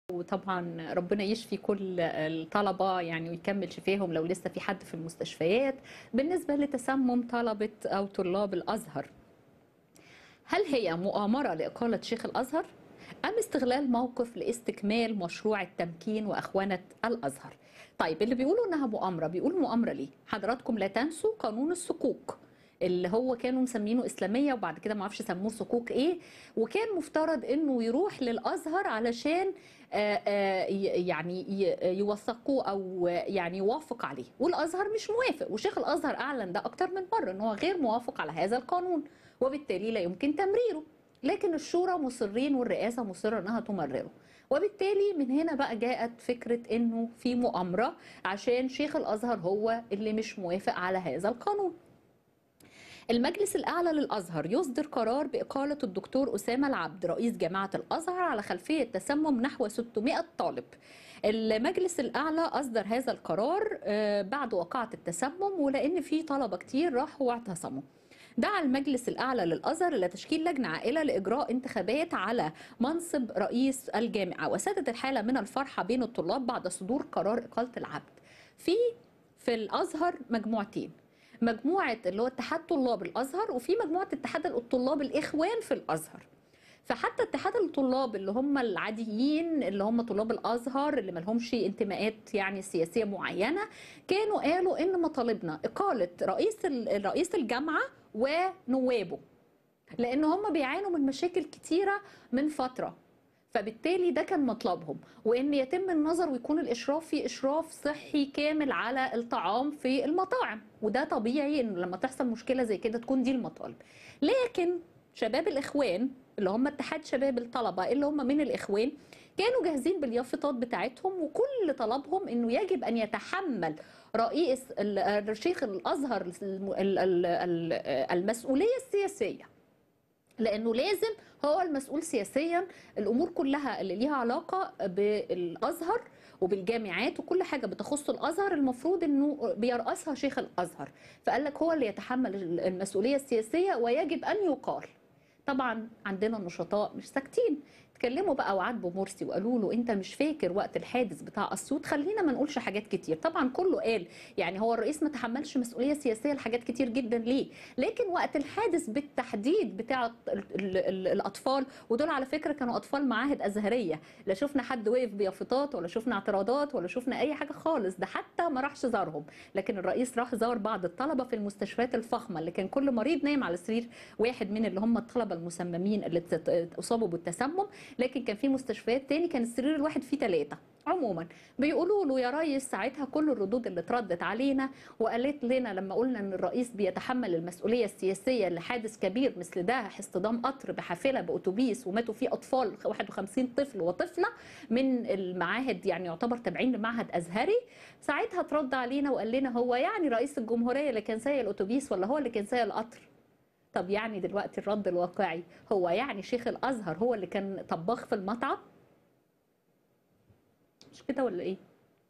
وطبعا ربنا يشفي كل الطلبة يعني ويكمل شفاهم لو لسه في حد في المستشفيات بالنسبة لتسمم طلبة أو طلاب الأزهر هل هي مؤامرة لإقالة شيخ الأزهر أم استغلال موقف لاستكمال مشروع التمكين وأخوانة الأزهر طيب اللي بيقولوا إنها مؤامرة بيقولوا مؤامرة ليه حضراتكم لا تنسوا قانون الصكوك اللي هو كانوا مسمينه اسلاميه وبعد كده ما اعرفش سموه صكوك ايه وكان مفترض انه يروح للازهر علشان آآ آآ يعني يوثقوه او يعني يوافق عليه والازهر مش موافق وشيخ الازهر اعلن ده اكتر من مره ان هو غير موافق على هذا القانون وبالتالي لا يمكن تمريره لكن الشورى مصرين والرئاسه مصره انها تمرره وبالتالي من هنا بقى جاءت فكره انه في مؤامره عشان شيخ الازهر هو اللي مش موافق على هذا القانون المجلس الأعلى للأزهر يصدر قرار بإقالة الدكتور أسامة العبد رئيس جامعة الأزهر على خلفية تسمم نحو 600 طالب المجلس الأعلى أصدر هذا القرار بعد وقعة التسمم ولأن في طلبة كتير راحوا واعتصموا دعا المجلس الأعلى للأزهر إلى تشكيل لجنة عائلة لإجراء انتخابات على منصب رئيس الجامعة وسادت الحالة من الفرحة بين الطلاب بعد صدور قرار إقالة العبد في في الأزهر مجموعتين مجموعه اللي هو اتحاد طلاب الازهر وفي مجموعه اتحاد الطلاب الاخوان في الازهر فحتى اتحاد الطلاب اللي هم العاديين اللي هم طلاب الازهر اللي ما لهمش انتماءات يعني سياسيه معينه كانوا قالوا ان مطالبنا اقاله رئيس رئيس الجامعه ونوابه لان هم بيعانوا من مشاكل كتيره من فتره فبالتالي ده كان مطلبهم وان يتم النظر ويكون الاشراف في اشراف صحي كامل على الطعام في المطاعم وده طبيعي ان لما تحصل مشكله زي كده تكون دي المطالب لكن شباب الاخوان اللي هم اتحاد شباب الطلبه اللي هم من الاخوان كانوا جاهزين باليافطات بتاعتهم وكل طلبهم انه يجب ان يتحمل رئيس الشيخ الازهر المسؤوليه السياسيه لانه لازم هو المسؤول سياسيا الامور كلها اللي ليها علاقه بالازهر وبالجامعات وكل حاجه بتخص الازهر المفروض انه بيرأسها شيخ الازهر فقال لك هو اللي يتحمل المسؤوليه السياسيه ويجب ان يقال طبعا عندنا نشطاء مش ساكتين اتكلموا بقى وعاتبوا مرسي وقالوا له انت مش فاكر وقت الحادث بتاع اسيوط خلينا ما نقولش حاجات كتير طبعا كله قال يعني هو الرئيس ما تحملش مسؤوليه سياسيه لحاجات كتير جدا ليه لكن وقت الحادث بالتحديد بتاع ال ال ال الاطفال ودول على فكره كانوا اطفال معاهد ازهريه لا شفنا حد وقف بيافطات ولا شفنا اعتراضات ولا شفنا اي حاجه خالص ده حتى ما راحش زارهم لكن الرئيس راح زار بعض الطلبه في المستشفيات الفخمه اللي كان كل مريض نايم على سرير واحد من اللي هم الطلبه المسممين اللي اصابوا بالتسمم لكن كان في مستشفيات تاني كان السرير الواحد فيه ثلاثة عموما بيقولوا له يا ريس ساعتها كل الردود اللي اتردت علينا وقالت لنا لما قلنا ان الرئيس بيتحمل المسؤوليه السياسيه لحادث كبير مثل ده اصطدام قطر بحافله باتوبيس وماتوا فيه اطفال 51 طفل وطفله من المعاهد يعني يعتبر تابعين لمعهد ازهري ساعتها ترد علينا وقال لنا هو يعني رئيس الجمهوريه اللي كان سايق الاتوبيس ولا هو اللي كان سايق القطر طب يعني دلوقتي الرد الواقعي هو يعني شيخ الازهر هو اللي كان طباخ في المطعم مش كده ولا ايه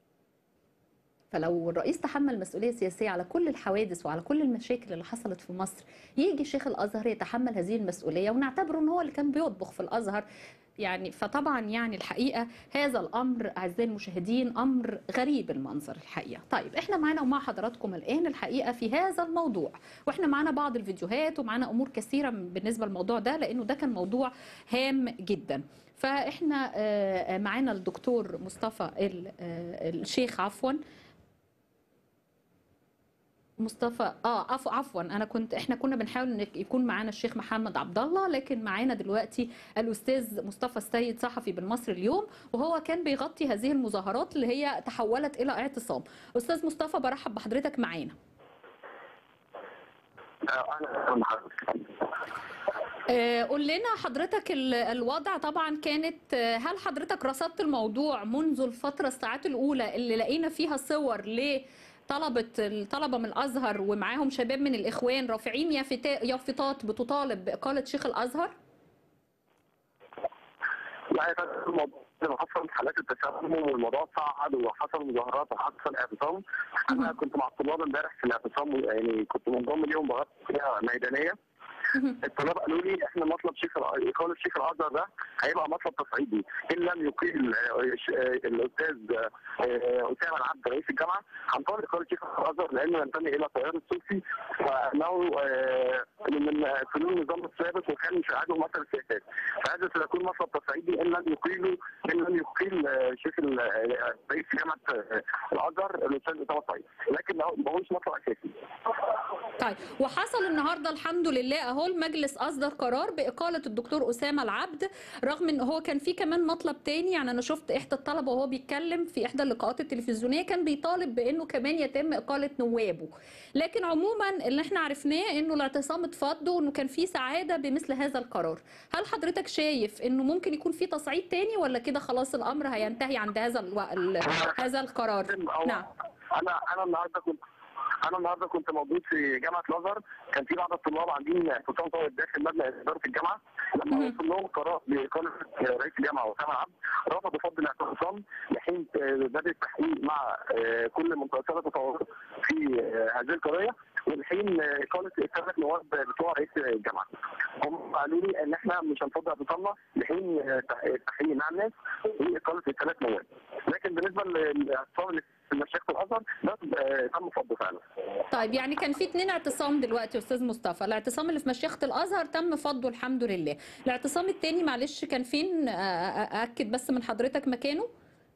فلو الرئيس تحمل مسؤوليه سياسيه على كل الحوادث وعلى كل المشاكل اللي حصلت في مصر يجي شيخ الازهر يتحمل هذه المسؤوليه ونعتبره ان هو اللي كان بيطبخ في الازهر يعني فطبعا يعني الحقيقه هذا الامر اعزائي المشاهدين امر غريب المنظر الحقيقه طيب احنا معانا ومع حضراتكم الان الحقيقه في هذا الموضوع واحنا معانا بعض الفيديوهات ومعانا امور كثيره بالنسبه للموضوع ده لانه ده كان موضوع هام جدا فاحنا معانا الدكتور مصطفى الشيخ عفوا مصطفى اه عفوا عفوا انا كنت احنا كنا بنحاول ان يكون معانا الشيخ محمد عبد الله لكن معانا دلوقتي الاستاذ مصطفى السيد صحفي بالمصري اليوم وهو كان بيغطي هذه المظاهرات اللي هي تحولت الى اعتصام استاذ مصطفى برحب بحضرتك معانا اهلا بحضرتك قول لنا حضرتك الوضع طبعا كانت هل حضرتك رصدت الموضوع منذ الفتره الساعات الاولى اللي لقينا فيها صور ل طلبة الطلبة من الأزهر ومعاهم شباب من الإخوان رافعين يافطات بتطالب بإقالة شيخ الأزهر؟ لا يا الموضوع لما حصل حالات التسمم والموضوع صعد وحصل مظاهرات وحصل اعتصام انا كنت مع الطلاب امبارح في الاعتصام يعني كنت منضم ليهم بغطس فيها ميدانيه مهم. الطلاب قالوا لي احنا مطلب شيخ الأ- اقاله شيخ الازهر ده هيبقى مطلب تصعيدي ان لم يقيل آه، ش- آه، الاستاذ آه، اسامه العبد رئيس الجامعه هنطالب اقاله شيخ الازهر لانه ينتمي الى التيار الصوفي وانه آه، من فنون النظام السابق وكان مش عاجبه مثل السياسات فهذا سيكون مطلب تصعيدي ان لم يقيلوا ان لم يقيل آه، شيخ ال- آه، رئيس جامعه آه، الازهر الاستاذ اسامه سعيد لكن ما هوش مطلب اساسي طيب وحصل النهارده الحمد لله اهو المجلس اصدر قرار باقاله الدكتور اسامه العبد رغم ان هو كان في كمان مطلب تاني يعني انا شفت احدى الطلبه وهو بيتكلم في احدى اللقاءات التلفزيونيه كان بيطالب بانه كمان يتم اقاله نوابه لكن عموما اللي احنا عرفناه انه الاعتصام اتفض وانه كان في سعاده بمثل هذا القرار هل حضرتك شايف انه ممكن يكون في تصعيد تاني ولا كده خلاص الامر هينتهي عند هذا الو... ال... هذا القرار أو- نعم انا انا النهارده كنت انا النهارده كنت موجود في جامعه الازهر كان في بعض الطلاب عاملين اعتصام طويل داخل مبنى اداره الجامعه لما مهم. وصل لهم قرار باقاله رئيس الجامعه اسامه العبد رفضوا فض الاعتصام لحين آه، بدا التحقيق مع آه، كل منطقه تطور في آه، هذه القضيه ولحين آه، اقاله الثلاث نواب بتوع رئيس الجامعه هم قالوا لي ان احنا مش هنفض اعتصامنا لحين آه، تح- التحقيق مع الناس واقاله الثلاث نواب لكن بالنسبه للاعتصام اللي في مشيخه الازهر ده آه، تم فضه فعلا طيب يعني كان في اتنين اعتصام دلوقتي يا استاذ مصطفى الاعتصام اللي في مشيخه الازهر تم فضه الحمد لله الاعتصام التاني معلش كان فين أ- أ- ااكد بس من حضرتك مكانه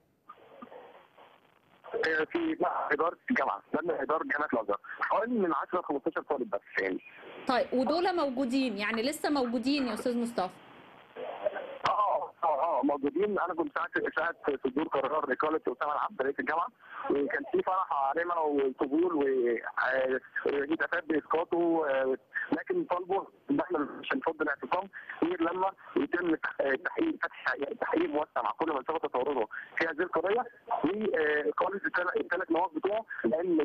آه، في مع اداره الجامعه مبنى اداره جامعه الازهر حوالي من 10 ل 15 طالب بس يعني طيب ودول موجودين يعني لسه موجودين يا استاذ مصطفى اه اه اه موجودين انا كنت ساعه ساعه صدور قرار اقاله اسامه العبد رئيس الجامعه وكان في فرح عارمه وقبول وهتافات باسقاطه آه، لكن طالبوا ان احنا مش هنفض الاعتصام غير لما يتم تح- تحقيق فتح تحقيق موسع مع كل من ثبت تورطه في هذه القضيه واقاله الثلاث الثلاث نواب بتوعه لان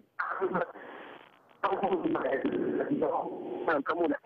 ينتموا له.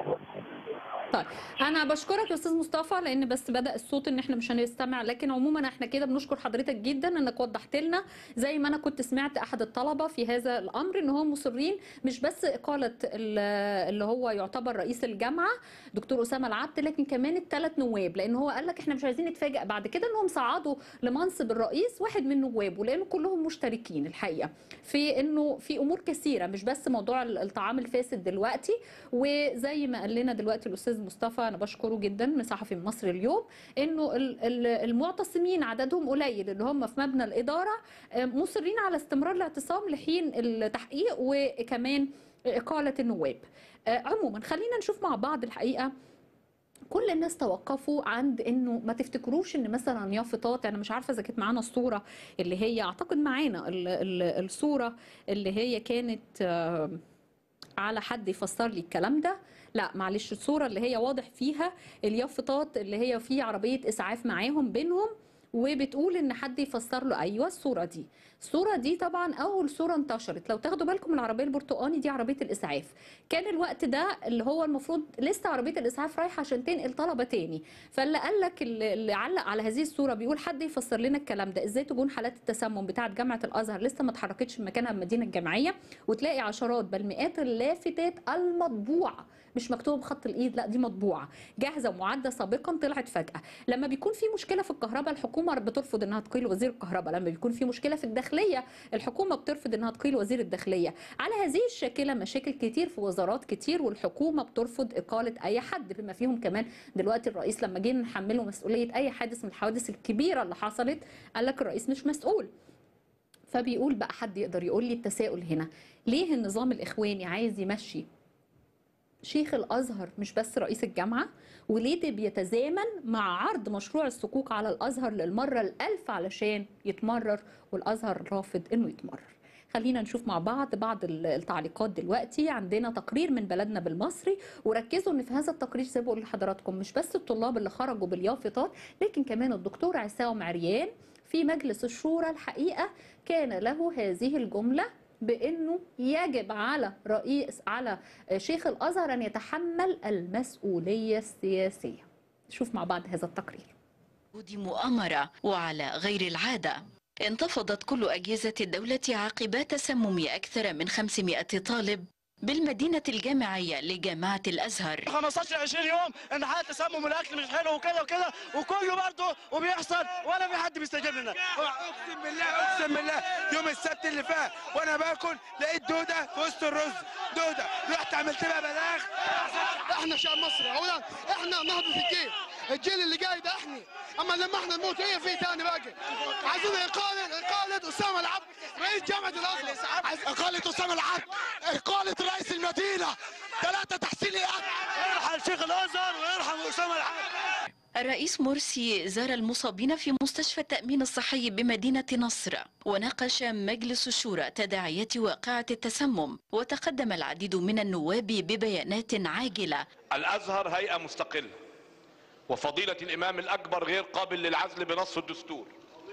طيب انا بشكرك يا استاذ مصطفى لان بس بدا الصوت ان احنا مش هنستمع لكن عموما احنا كده بنشكر حضرتك جدا انك وضحت لنا زي ما انا كنت سمعت احد الطلبه في هذا الامر ان هم مصرين مش بس اقاله ال- اللي هو يعتبر رئيس الجامعه دكتور اسامه العبد لكن كمان الثلاث نواب لان هو قال لك احنا مش عايزين نتفاجئ بعد كده انهم صعدوا لمنصب الرئيس واحد من نوابه لانه كلهم مشتركين الحقيقه في انه في امور كثيره مش بس موضوع الطعام الفاسد دلوقتي وزي ما قال لنا دلوقتي الاستاذ مصطفى انا بشكره جدا من صحفي من مصر اليوم انه ال- ال- المعتصمين عددهم قليل اللي هم في مبنى الاداره آه، مصرين على استمرار الاعتصام لحين التحقيق وكمان اقاله النواب آه، عموما خلينا نشوف مع بعض الحقيقه كل الناس توقفوا عند انه ما تفتكروش ان مثلا يافطات انا مش عارفه اذا كانت معانا الصوره اللي هي اعتقد معانا ال- ال- الصوره اللي هي كانت آه، على حد يفسر لي الكلام ده لا معلش الصوره اللي هي واضح فيها اليافطات اللي هي في عربيه اسعاف معاهم بينهم وبتقول ان حد يفسر له ايوه الصوره دي الصوره دي طبعا اول صوره انتشرت لو تاخدوا بالكم العربيه البرتقاني دي عربيه الاسعاف كان الوقت ده اللي هو المفروض لسه عربيه الاسعاف رايحه عشان تنقل طلبه تاني فاللي قال لك اللي اللي علق على هذه الصوره بيقول حد يفسر لنا الكلام ده ازاي تكون حالات التسمم بتاعه جامعه الازهر لسه ما اتحركتش من مكانها المدينه الجامعيه وتلاقي عشرات بل مئات اللافتات المطبوعه مش مكتوبه بخط الايد لا دي مطبوعه جاهزه ومعده سابقا طلعت فجاه لما بيكون في مشكله في الكهرباء الحكومه بترفض انها تقيل وزير الكهرباء لما بيكون في مشكله في الداخليه الحكومه بترفض انها تقيل وزير الداخليه على هذه الشاكله مشاكل كتير في وزارات كتير والحكومه بترفض اقاله اي حد بما فيهم كمان دلوقتي الرئيس لما جينا نحمله مسؤوليه اي حادث من الحوادث الكبيره اللي حصلت قال لك الرئيس مش مسؤول فبيقول بقى حد يقدر يقول لي التساؤل هنا ليه النظام الاخواني عايز يمشي شيخ الازهر مش بس رئيس الجامعه وليه ده بيتزامن مع عرض مشروع الصكوك على الازهر للمره الالف علشان يتمرر والازهر رافض انه يتمرر خلينا نشوف مع بعض بعض ال- التعليقات دلوقتي عندنا تقرير من بلدنا بالمصري وركزوا ان في هذا التقرير زي ما بقول لحضراتكم مش بس الطلاب اللي خرجوا باليافطات لكن كمان الدكتور عصام عريان في مجلس الشورى الحقيقه كان له هذه الجمله بانه يجب على رئيس على شيخ الازهر ان يتحمل المسؤوليه السياسيه شوف مع بعض هذا التقرير وجود مؤامرة وعلى غير العادة انتفضت كل أجهزة الدولة عقب تسمم أكثر من 500 طالب بالمدينة الجامعية لجامعة الأزهر 15 20 يوم ان حاله تسمم الاكل مش حلو وكده وكده وكله برضه وبيحصل ولا في حد بيستجيب لنا اقسم بالله اقسم بالله يوم السبت اللي فات وانا باكل لقيت دوده في وسط الرز دوده رحت عملت لها بلاغ احنا شعب مصر اولا احنا نهضة الجيل الجيل اللي جاي ده احنا اما لما احنا نموت هي في تاني باقي عايزين اقاله اقاله اسامه العبد رئيس جامعه الازهر عايز اقاله اسامه العبد اقاله رئيس المدينه ثلاثه تحسين الاكل يرحم شيخ الازهر ويرحم اسامه العبد الرئيس مرسي زار المصابين في مستشفى التأمين الصحي بمدينة نصر وناقش مجلس الشورى تداعيات واقعة التسمم وتقدم العديد من النواب ببيانات عاجلة الازهر هيئه مستقله وفضيله الامام الاكبر غير قابل للعزل بنص الدستور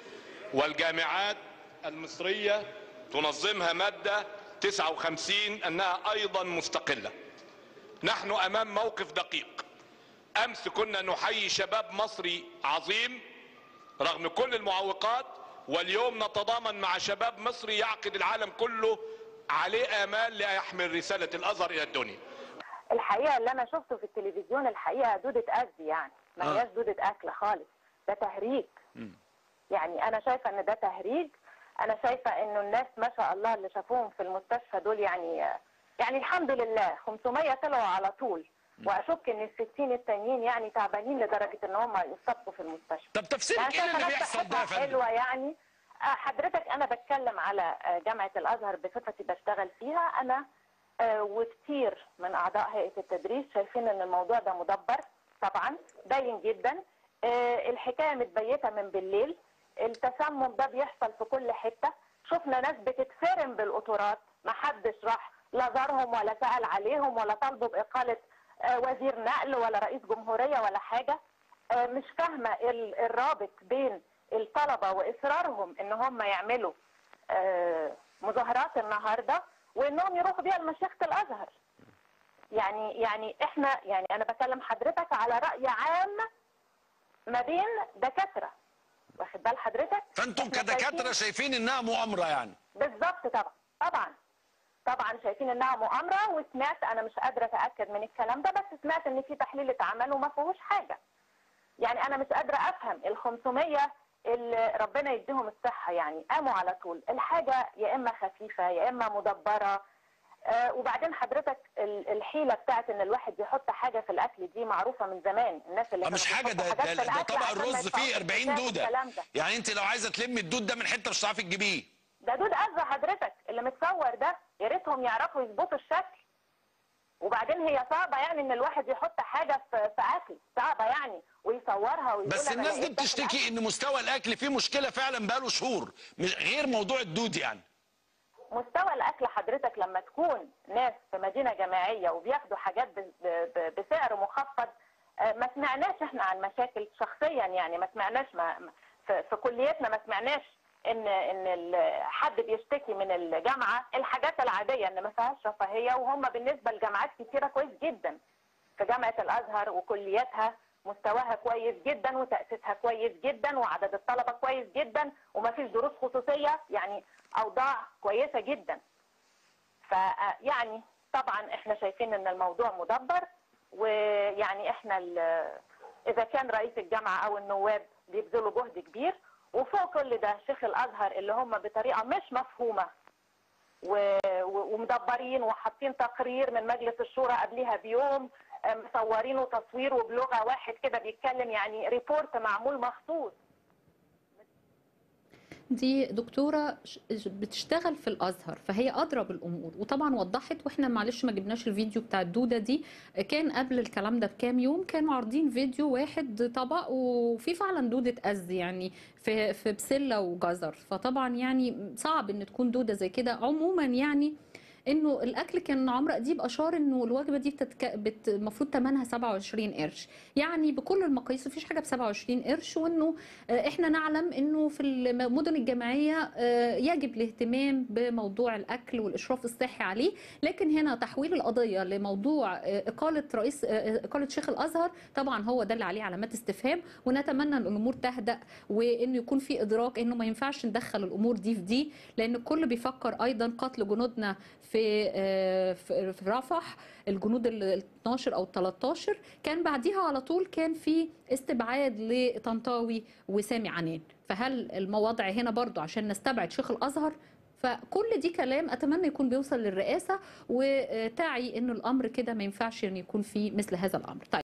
والجامعات المصريه تنظمها ماده 59 انها ايضا مستقله نحن امام موقف دقيق امس كنا نحيي شباب مصري عظيم رغم كل المعوقات واليوم نتضامن مع شباب مصري يعقد العالم كله عليه امال ليحمل رساله الازهر الى الدنيا الحقيقه اللي انا شفته في التلفزيون الحقيقه دوده اذى يعني ما آه. هياش دوده اكل خالص ده تهريج يعني انا شايفه ان ده تهريج انا شايفه انه الناس ما شاء الله اللي شافوهم في المستشفى دول يعني يعني الحمد لله 500 طلعوا على طول واشك ان ال 60 التانيين يعني تعبانين لدرجه ان هم يصابوا في المستشفى طب تفسيرك يعني ايه شايفة اللي ناس بيحصل ده يا صحتها فندم حلوه يعني آه، حضرتك انا بتكلم على آه، جامعه الازهر بصفتي بشتغل فيها انا آه، وكتير من اعضاء هيئه التدريس شايفين ان الموضوع ده مدبر طبعا باين جدا آه، الحكايه متبيته من بالليل التسمم ده بيحصل في كل حته شفنا ناس بتتفرم بالقطورات ما حدش راح لا زارهم ولا سال عليهم ولا طالبوا باقاله آه، وزير نقل ولا رئيس جمهوريه ولا حاجه آه، مش فاهمه ال- الرابط بين الطلبه واصرارهم ان هم يعملوا آه، مظاهرات النهارده وانهم يروحوا بيها لمشيخه الازهر يعني يعني احنا يعني انا بكلم حضرتك على راي عام ما بين دكاتره واخد بال حضرتك فانتم إحنا كدكاتره شايفين- شايفين انها مؤامره يعني بالظبط طبعا طبعا طبعا شايفين انها مؤامره وسمعت انا مش قادره اتاكد من الكلام ده بس سمعت ان في تحليل اتعمل وما فيهوش حاجه يعني انا مش قادره افهم ال 500 اللي ربنا يديهم الصحه يعني قاموا على طول الحاجه يا اما خفيفه يا اما مدبره آه وبعدين حضرتك ال- الحيله بتاعت ان الواحد بيحط حاجه في الاكل دي معروفه من زمان الناس اللي آه، مش كانوا حاجه بيحطوا ده حاجات ده, في ده الأكل طبق عشان ما الرز فيه يدفعوش 40 الزيت دوده والكلام ده. يعني انت لو عايزه تلمي الدود ده من حته مش هتعرفي تجيبيه ده دود أذى حضرتك اللي متصور ده يا ريتهم يعرفوا يظبطوا الشكل وبعدين هي صعبة يعني ان الواحد يحط حاجة في في اكل صعبة يعني ويصورها ويقول بس أنا الناس دي لقيت ده في بتشتكي ان مستوى الاكل فيه مشكله فعلا بقاله شهور مش- غير موضوع الدود يعني مستوى الاكل حضرتك لما تكون ناس في مدينه جامعيه وبياخدوا حاجات ب- ب- بسعر مخفض آه، ما سمعناش احنا عن مشاكل شخصيا يعني ما سمعناش ما ما- في في كليتنا ما سمعناش ان ان ال- حد بيشتكي من الجامعه الحاجات العاديه ان ما فيهاش رفاهيه وهم بالنسبه لجامعات كتيره كويس جدا في جامعه الازهر وكلياتها مستواها كويس جدا وتاسيسها كويس جدا وعدد الطلبه كويس جدا وما فيش دروس خصوصيه يعني اوضاع كويسه جدا فيعني طبعا احنا شايفين ان الموضوع مدبر ويعني احنا ال- اذا كان رئيس الجامعه او النواب بيبذلوا جهد كبير وفوق كل ده شيخ الازهر اللي هم بطريقه مش مفهومه و- و- ومدبرين وحاطين تقرير من مجلس الشورى قبلها بيوم آه، مصورينه تصوير وبلغه واحد كده بيتكلم يعني ريبورت معمول مخصوص دي دكتورة ش- بتشتغل في الأزهر فهي أدرى بالأمور وطبعا وضحت وإحنا معلش ما جبناش الفيديو بتاع الدودة دي كان قبل الكلام ده بكام يوم كانوا عارضين فيديو واحد طبق وفي فعلا دودة أز يعني في في بسلة وجزر فطبعا يعني صعب إن تكون دودة زي كده عموما يعني انه الاكل كان عمرو اديب اشار انه الوجبه دي بتتك... بت... المفروض ثمنها 27 قرش يعني بكل المقاييس مفيش حاجه ب 27 قرش وانه آه، احنا نعلم انه في المدن الجامعيه آه، يجب الاهتمام بموضوع الاكل والاشراف الصحي عليه لكن هنا تحويل القضيه لموضوع آه، اقاله رئيس آه، اقاله شيخ الازهر طبعا هو ده اللي عليه علامات استفهام ونتمنى ان الامور تهدأ وانه يكون في ادراك انه ما ينفعش ندخل الامور دي في دي لان الكل بيفكر ايضا قتل جنودنا في في آه، في في رفح الجنود ال 12 او 13 كان بعديها على طول كان في استبعاد لطنطاوي وسامي عنان فهل المواضع هنا برضو عشان نستبعد شيخ الازهر فكل دي كلام اتمنى يكون بيوصل للرئاسه وتعي انه الامر كده ما ينفعش ان يكون فيه مثل هذا الامر طيب